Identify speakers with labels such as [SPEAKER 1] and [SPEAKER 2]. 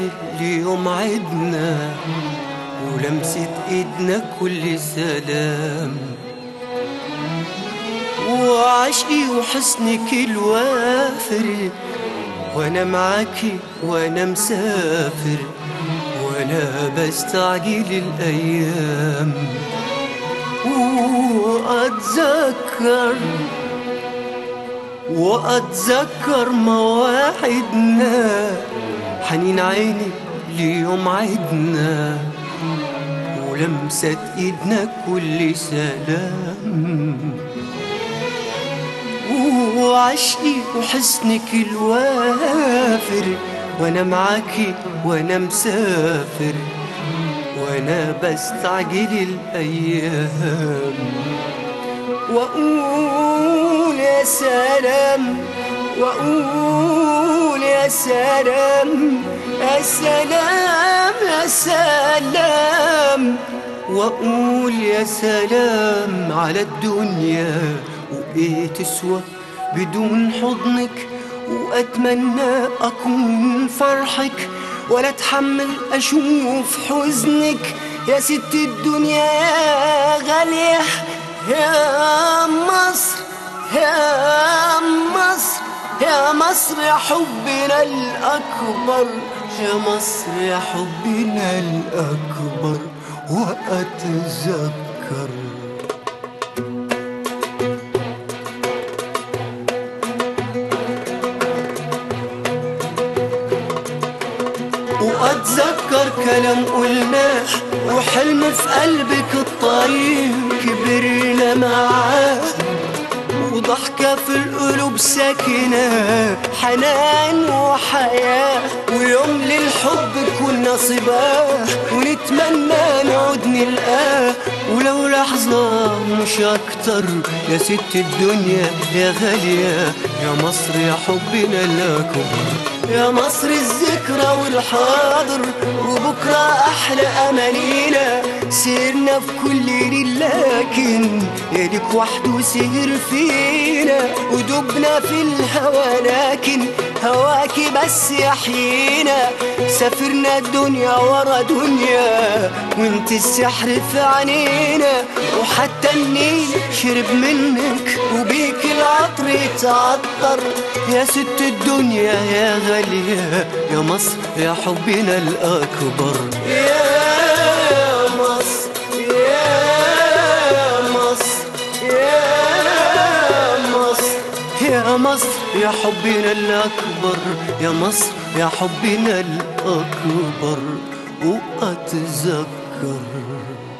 [SPEAKER 1] عيني اليوم عدنا ولمسة ايدنا كل سلام وعشقي وحسنك الوافر وانا معاكي وانا مسافر وانا بستعجل الايام واتذكر واتذكر مواعيدنا حنين عيني ليوم عدنا ولمسة ايدنا كل سلام وعشقي وحسنك الوافر وانا معاكي وانا مسافر وانا بستعجل الايام واقول يا سلام واقول يا سلام يا سلام يا سلام واقول يا سلام على الدنيا وايه تسوى بدون حضنك واتمنى اكون فرحك ولا اتحمل اشوف حزنك يا ست الدنيا يا غاليه يا مصر يا مصر يا مصر يا حبنا الأكبر يا مصر يا حبنا الأكبر وأتذكر وأتذكر كلام قلناه وحلم في قلبك الطريق كبرنا معاه وضحكة في القلوب ساكنة حنان وحياة ويوم للحب كنا صباه ونتمنى نعود نلقاه ولو لحظة مش أكتر يا ست الدنيا يا غالية يا مصر يا حبنا الأكبر يا مصر الذكرى والحاضر وبكرة أحلى أمانينا سيرنا في كل ليل لكن يدك وحده سهر فينا ودبنا في الهوى لكن هواكي بس يحيينا سافرنا الدنيا ورا دنيا وانت السحر في عينينا وحتى النيل شرب منك وبيك العطر يتعطر يا ست الدنيا يا غالية يا مصر يا حبنا الأكبر يا مصر يا مصر يا مصر يا مصر يا حبنا الأكبر يا مصر يا حبنا الأكبر وأتذكر